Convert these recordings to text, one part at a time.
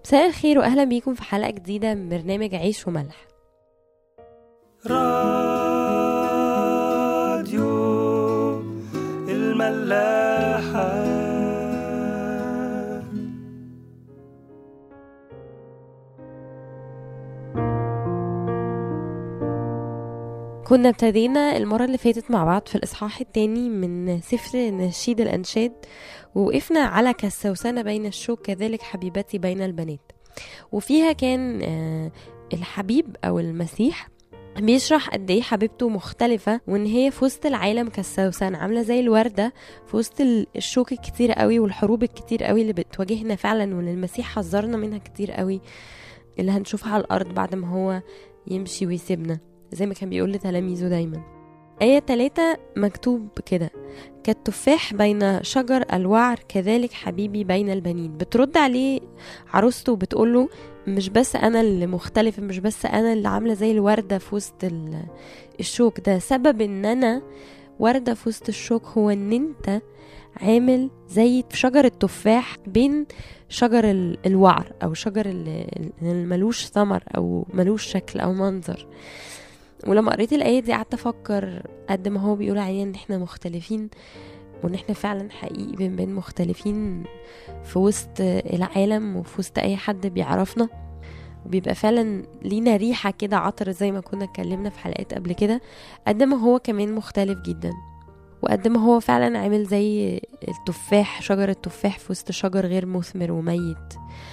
مساء الخير واهلا بيكم في حلقه جديده من برنامج عيش وملح راديو الملاحة كنا ابتدينا المرة اللي فاتت مع بعض في الإصحاح التاني من سفر نشيد الأنشاد ووقفنا على كالسوسنة بين الشوك كذلك حبيبتي بين البنات وفيها كان آه، الحبيب أو المسيح بيشرح قد ايه حبيبته مختلفة وان هي في وسط العالم كالسوسن عاملة زي الوردة في وسط ال- الشوك الكتير قوي والحروب الكتير قوي اللي بتواجهنا فعلا واللي المسيح حذرنا منها كتير قوي اللي هنشوفها على الأرض بعد ما هو يمشي ويسيبنا زي ما كان بيقول لتلاميذه دايما آية تلاتة مكتوب كده كالتفاح بين شجر الوعر كذلك حبيبي بين البنين بترد عليه عروسته وبتقوله مش بس أنا اللي مختلفة مش بس أنا اللي عاملة زي الوردة في وسط ال- الشوك ده سبب إن أنا وردة في وسط الشوك هو إن أنت عامل زي شجر التفاح بين شجر ال- الوعر أو شجر ال- اللي ملوش ثمر أو ملوش شكل أو منظر ولما قريت الآية دي قعدت أفكر قد ما هو بيقول علينا إن إحنا مختلفين وإن إحنا فعلا حقيقي بنبان مختلفين في وسط العالم وفي وسط أي حد بيعرفنا وبيبقى فعلا لينا ريحة كده عطر زي ما كنا اتكلمنا في حلقات قبل كده قد ما هو كمان مختلف جدا وقد ما هو فعلا عامل زي التفاح شجر التفاح في وسط شجر غير مثمر وميت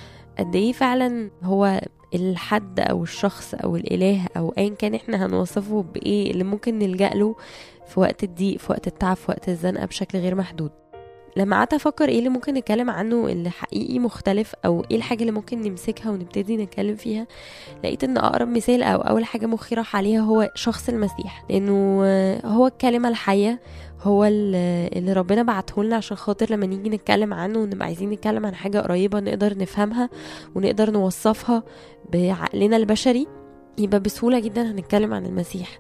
قد ايه فعلا هو الحد او الشخص او الاله او ايا كان احنا هنوصفه بايه اللي ممكن نلجا له في وقت الضيق في وقت التعب في وقت الزنقه بشكل غير محدود لما قعدت افكر ايه اللي ممكن نتكلم عنه اللي حقيقي مختلف او ايه الحاجه اللي ممكن نمسكها ونبتدي نتكلم فيها لقيت ان اقرب مثال او اول حاجه مخي راح عليها هو شخص المسيح لانه آه، هو الكلمه الحيه هو ال- اللي ربنا بعته لنا عشان خاطر لما نيجي نتكلم عنه ونبقى عايزين نتكلم عن حاجه قريبه نقدر نفهمها ونقدر نوصفها بعقلنا البشري يبقى بسهوله جدا هنتكلم عن المسيح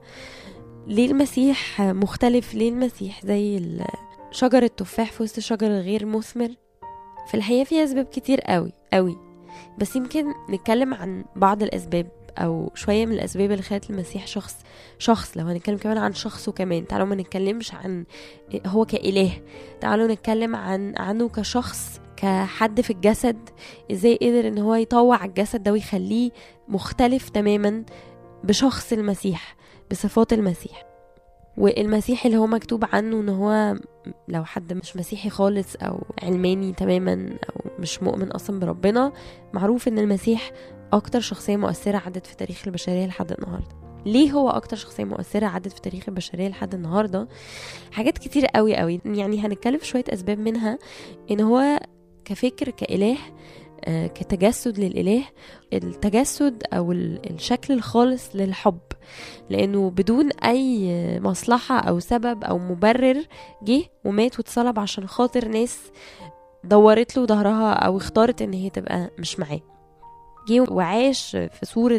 ليه المسيح مختلف ليه المسيح زي ال- شجر التفاح في وسط شجر غير مثمر في الحقيقه في اسباب كتير قوي قوي بس يمكن نتكلم عن بعض الاسباب او شويه من الاسباب اللي خلت المسيح شخص شخص لو هنتكلم كمان عن شخصه كمان تعالوا ما نتكلمش عن هو كاله تعالوا نتكلم عن عنه كشخص كحد في الجسد ازاي قدر ان هو يطوع الجسد ده ويخليه مختلف تماما بشخص المسيح بصفات المسيح والمسيح اللي هو مكتوب عنه ان هو لو حد مش مسيحي خالص او علماني تماما او مش مؤمن اصلا بربنا معروف ان المسيح اكتر شخصيه مؤثره عدت في تاريخ البشريه لحد النهارده ليه هو اكتر شخصيه مؤثره عدت في تاريخ البشريه لحد النهارده حاجات كتير قوي قوي يعني هنتكلم في شويه اسباب منها ان هو كفكر كاله آه، كتجسد للاله التجسد او ال- الشكل الخالص للحب لانه بدون اي مصلحه او سبب او مبرر جه ومات واتصلب عشان خاطر ناس دورت له ظهرها او اختارت ان هي تبقى مش معاه جه وعاش في صورة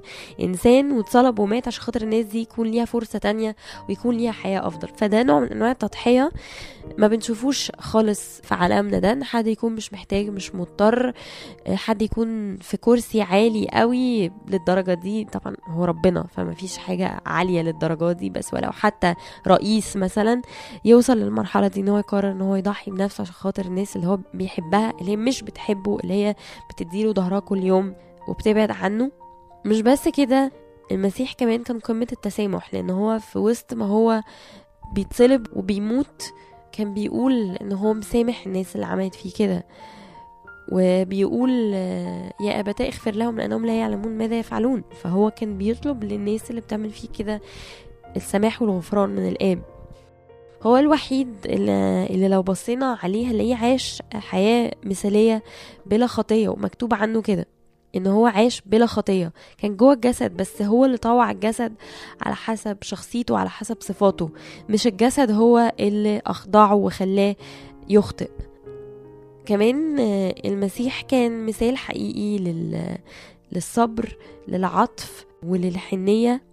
إنسان واتصلب ومات عشان خاطر الناس دي يكون ليها فرصة تانية ويكون ليها حياة أفضل فده نوع من أنواع التضحية ما بنشوفوش خالص في عالمنا ده إن حد يكون مش محتاج مش مضطر حد يكون في كرسي عالي قوي للدرجة دي طبعا هو ربنا فما فيش حاجة عالية للدرجة دي بس ولو حتى رئيس مثلا يوصل للمرحلة دي ان هو يقرر ان هو يضحي بنفسه عشان خاطر الناس اللي هو بيحبها اللي هي مش بتحبه اللي هي بتديله ظهرها كل يوم وبتبعد عنه مش بس كده المسيح كمان كان قمة التسامح لان هو في وسط ما هو بيتصلب وبيموت كان بيقول ان هو مسامح الناس اللي عملت فيه كده وبيقول آه، يا أبتاء اغفر لهم لأنهم لا يعلمون ماذا يفعلون فهو كان بيطلب للناس اللي بتعمل فيه كده السماح والغفران من الآب هو الوحيد اللي, اللي لو بصينا عليه هنلاقيه عاش حياة مثالية بلا خطية ومكتوب عنه كده ان هو عاش بلا خطيه كان جوه الجسد بس هو اللي طوع الجسد على حسب شخصيته على حسب صفاته مش الجسد هو اللي اخضعه وخلاه يخطئ كمان آه، المسيح كان مثال حقيقي لل... للصبر للعطف وللحنية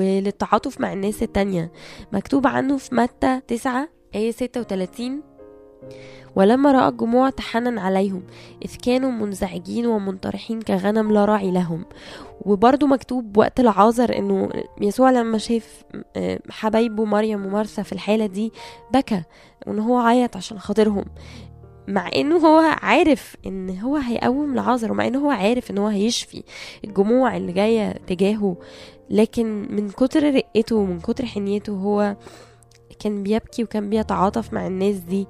وللتعاطف مع الناس التانية مكتوب عنه في متى 9 آية 36 ولما رأى الجموع تحنن عليهم إذ كانوا منزعجين ومنطرحين كغنم لا راعي لهم وبرضو مكتوب وقت العازر انه يسوع لما شاف آه، حبايبه مريم ومرثا في الحالة دي بكى وان هو عيط عشان خاطرهم مع انه هو عارف ان هو هيقوم العازر ومع انه هو عارف ان هو هيشفي الجموع اللي جايه تجاهه لكن من كتر رقته ومن كتر حنيته هو كان بيبكي وكان بيتعاطف مع الناس دي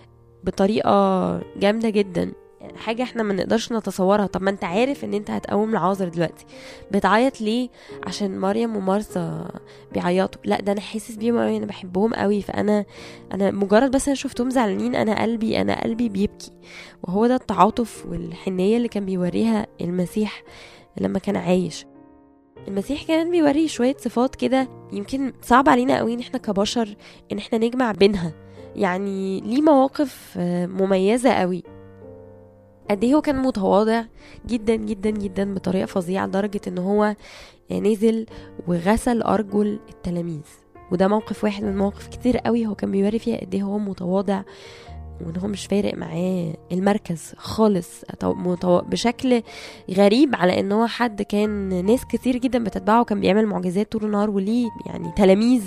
بطريقه جامده جدا حاجة احنا ما نقدرش نتصورها طب ما انت عارف ان انت هتقوم العازر دلوقتي بتعيط ليه عشان مريم ومارثا بيعيطوا لا ده انا حاسس بيهم قوي انا بحبهم قوي فانا انا مجرد بس انا شفتهم زعلانين انا قلبي انا قلبي بيبكي وهو ده التعاطف والحنية اللي كان بيوريها المسيح لما كان عايش المسيح كمان بيوري شوية صفات كده يمكن صعب علينا قوي ان احنا كبشر ان احنا نجمع بينها يعني ليه مواقف آه، مميزة قوي قد ايه هو كان متواضع جدا جدا جدا بطريقة فظيعة لدرجة ان هو نزل وغسل أرجل التلاميذ وده موقف واحد من مواقف كتير قوي هو كان بيوري فيها قد ايه هو متواضع وان هو مش فارق معاه المركز خالص بشكل غريب على ان هو حد كان ناس كتير جدا بتتبعه وكان بيعمل معجزات طول النهار وليه يعني تلاميذ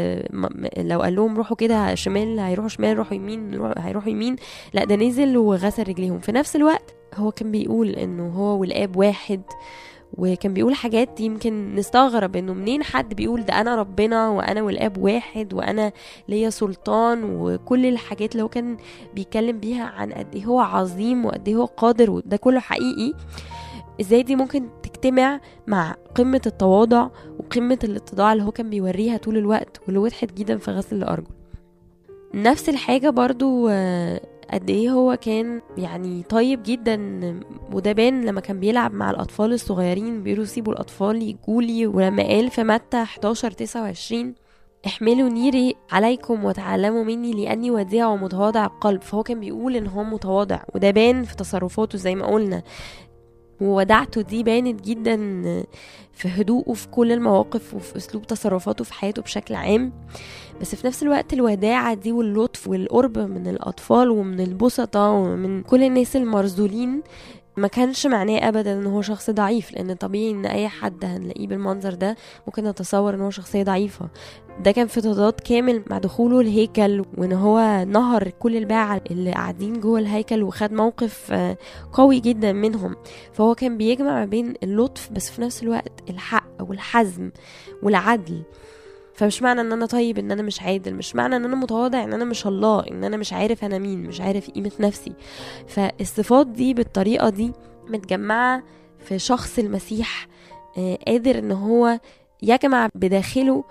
لو قال لهم روحوا كده شمال هيروحوا شمال روحوا يمين هيروحوا يمين لا ده نزل وغسل رجليهم في نفس الوقت هو كان بيقول انه هو والاب واحد وكان بيقول حاجات يمكن نستغرب انه منين حد بيقول ده انا ربنا وانا والاب واحد وانا ليا سلطان وكل الحاجات اللي هو كان بيتكلم بيها عن قد ايه هو عظيم وقد ايه هو قادر وده كله حقيقي ازاي دي ممكن تجتمع مع قمة التواضع وقمة الاتضاع اللي هو كان بيوريها طول الوقت واللي وضحت جدا في غسل الأرجل نفس الحاجة برضو آه، قد ايه هو كان يعني طيب جدا وده بان لما كان بيلعب مع الاطفال الصغيرين بيقولوا سيبوا الاطفال يجولي ولما قال في متى 11 29 احملوا نيري عليكم وتعلموا مني لاني وديع ومتواضع القلب فهو كان بيقول ان هو متواضع وده بان في تصرفاته زي ما قلنا وودعته دي بانت جدا في هدوءه في كل المواقف وفي اسلوب تصرفاته في حياته بشكل عام بس في نفس الوقت الوداعة دي واللطف والقرب من الأطفال ومن البسطة ومن كل الناس المرزولين ما كانش معناه ابدا ان هو شخص ضعيف لان طبيعي ان اي حد هنلاقيه بالمنظر ده ممكن نتصور ان هو شخصيه ضعيفه ده كان في تضاد كامل مع دخوله الهيكل وان هو نهر كل الباعة اللي قاعدين جوه الهيكل وخد موقف آه، قوي جدا منهم فهو كان بيجمع ما بين اللطف بس في نفس الوقت الحق والحزم والعدل فمش معنى ان انا طيب ان انا مش عادل مش معنى ان انا متواضع ان انا مش الله ان انا مش عارف انا مين مش عارف قيمة نفسي فالصفات دي بالطريقة دي متجمعة في شخص المسيح آه، قادر ان هو يجمع بداخله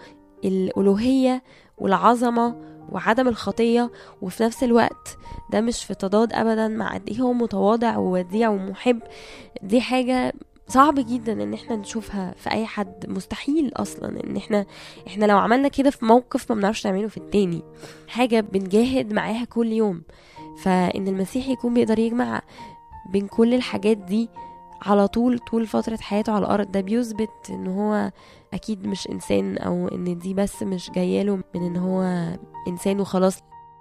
الألوهية والعظمة وعدم الخطية وفي نفس الوقت ده مش في تضاد أبدا مع قد إيه هو متواضع ووديع ومحب دي حاجة صعب جدا ان احنا نشوفها في اي حد مستحيل اصلا ان احنا احنا لو عملنا كده في موقف ما بنعرفش نعمله في التاني حاجه بنجاهد معاها كل يوم فان المسيح يكون بيقدر يجمع بين كل الحاجات دي على طول طول فترة حياته على الأرض ده بيثبت إن هو أكيد مش إنسان أو إن دي بس مش جاياله من إن هو إنسان وخلاص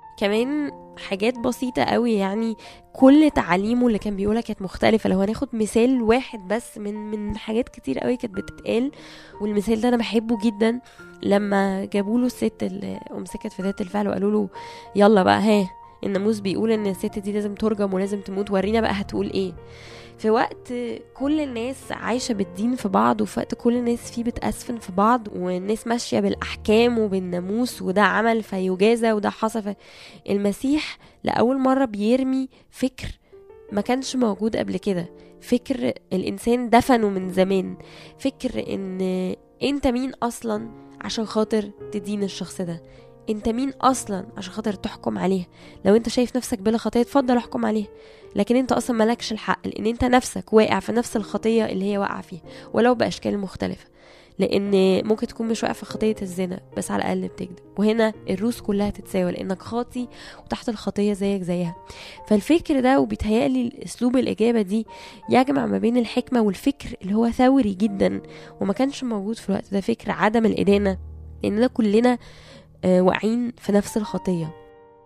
كمان حاجات بسيطة قوي يعني كل تعاليمه اللي كان بيقولها كانت مختلفة لو هناخد مثال واحد بس من من حاجات كتير قوي كانت بتتقال والمثال ده انا بحبه جدا لما جابوا له الست اللي امسكت في ذات الفعل وقالوا له يلا بقى ها الناموس بيقول ان الست دي لازم ترجم ولازم تموت ورينا بقى هتقول ايه في وقت كل الناس عايشة بالدين في بعض وفي وقت كل الناس فيه بتأسفن في بعض والناس ماشية بالأحكام وبالناموس وده عمل فيجازى وده حصل المسيح لأول مرة بيرمي فكر ما كانش موجود قبل كده فكر الإنسان دفنه من زمان فكر إن أنت مين أصلا عشان خاطر تدين الشخص ده انت مين اصلا عشان خاطر تحكم عليها لو انت شايف نفسك بلا خطيه اتفضل احكم عليها لكن انت اصلا مالكش الحق لان انت نفسك واقع في نفس الخطيه اللي هي واقعه فيها ولو باشكال مختلفه لان ممكن تكون مش واقع في خطيه الزنا بس على الاقل بتكذب وهنا الروس كلها تتساوى لانك خاطي وتحت الخطيه زيك زيها فالفكر ده وبيتهيألي اسلوب الاجابه دي يجمع ما بين الحكمه والفكر اللي هو ثوري جدا وما كانش موجود في الوقت ده فكر عدم الادانه لاننا كلنا آه، واقعين في نفس الخطيه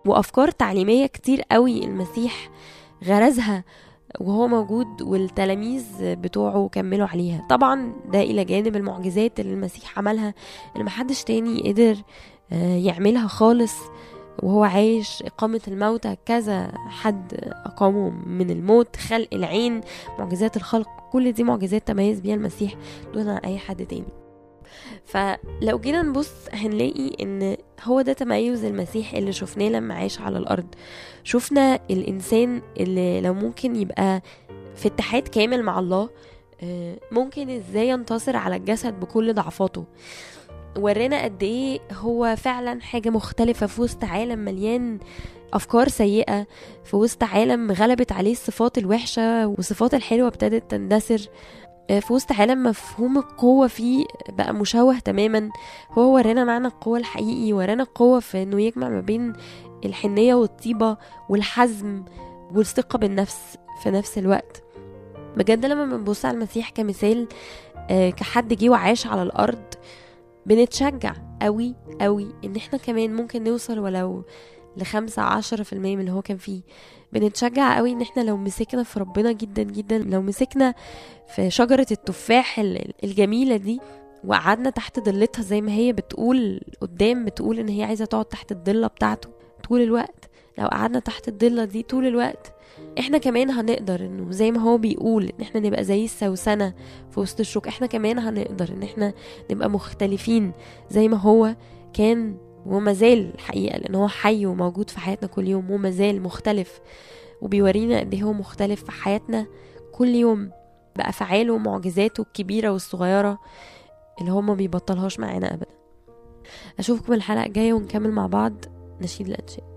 وأفكار تعليمية كتير قوي المسيح غرزها وهو موجود والتلاميذ بتوعه كملوا عليها طبعا ده إلى جانب المعجزات اللي المسيح عملها اللي محدش تاني قدر آه، يعملها خالص وهو عايش إقامة الموتى كذا حد أقامه من الموت خلق العين معجزات الخلق كل دي معجزات تميز بيها المسيح دون عن أي حد تاني فلو جينا نبص هنلاقي ان هو ده تميز المسيح اللي شفناه لما عاش على الارض شفنا الانسان اللي لو ممكن يبقى في اتحاد كامل مع الله آه، ممكن ازاي ينتصر على الجسد بكل ضعفاته ورانا قد ايه هو فعلا حاجه مختلفه في وسط عالم مليان افكار سيئه في وسط عالم غلبت عليه الصفات الوحشه والصفات الحلوه ابتدت تندثر آه، في وسط عالم مفهوم القوة فيه بقى مشوه تماما هو ورانا معنى القوة الحقيقي ورانا القوة في انه يجمع ما بين الحنية والطيبة والحزم والثقة بالنفس في نفس الوقت بجد لما بنبص على المسيح كمثال آه، كحد جه وعاش على الأرض بنتشجع قوي قوي ان احنا كمان ممكن نوصل ولو لخمسة عشرة في المية من اللي هو كان فيه بنتشجع قوي ان احنا لو مسكنا في ربنا جدا جدا لو مسكنا في شجرة التفاح ال- الجميلة دي وقعدنا تحت ضلتها زي ما هي بتقول قدام بتقول ان هي عايزة تقعد تحت الضلة بتاعته طول الوقت لو قعدنا تحت الضلة دي طول الوقت احنا كمان هنقدر انه زي ما هو بيقول ان احنا نبقى زي السوسنة في وسط الشوك احنا كمان هنقدر ان احنا نبقى مختلفين زي ما هو كان وما زال الحقيقة لأن هو حي وموجود في حياتنا كل يوم وما زال مختلف وبيورينا قد إيه هو مختلف في حياتنا كل يوم بأفعاله ومعجزاته الكبيرة والصغيرة اللي هو ما بيبطلهاش معانا أبدا أشوفكم الحلقة الجاية ونكمل مع بعض نشيد الأنشاء